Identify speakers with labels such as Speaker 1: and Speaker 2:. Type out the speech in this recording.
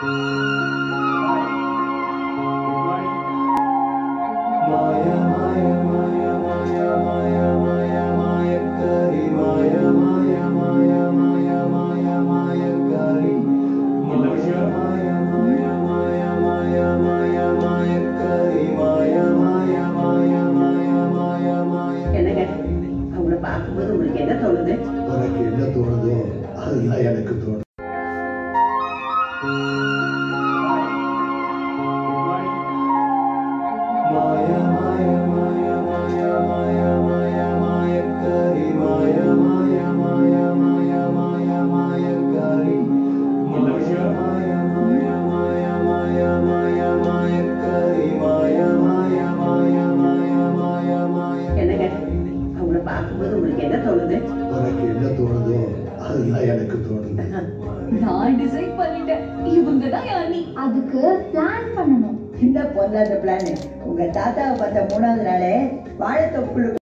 Speaker 1: என்னங்க அவங்கள பார்க்கும்போது உங்களுக்கு என்ன தோணுது
Speaker 2: உனக்கு என்ன தோணுதோ அதுதான் எனக்கு தோணும்
Speaker 1: என்னங்க அவங்கள பார்க்கும்போது உங்களுக்கு என்ன தோணுது
Speaker 2: உனக்கு என்ன தோணுதோ அதுதான் எனக்கு தோணுது
Speaker 3: நான் டிசைட் பண்ணிட்டேன் இவங்க தான் யானி
Speaker 4: அதுக்கு பிளான் பண்ணணும்
Speaker 1: இந்த பொண்ணு அந்த பிளான் உங்க தாத்தாவை பார்த்த மூணாவது நாளே வாழைத்தொப்புக்குள்ள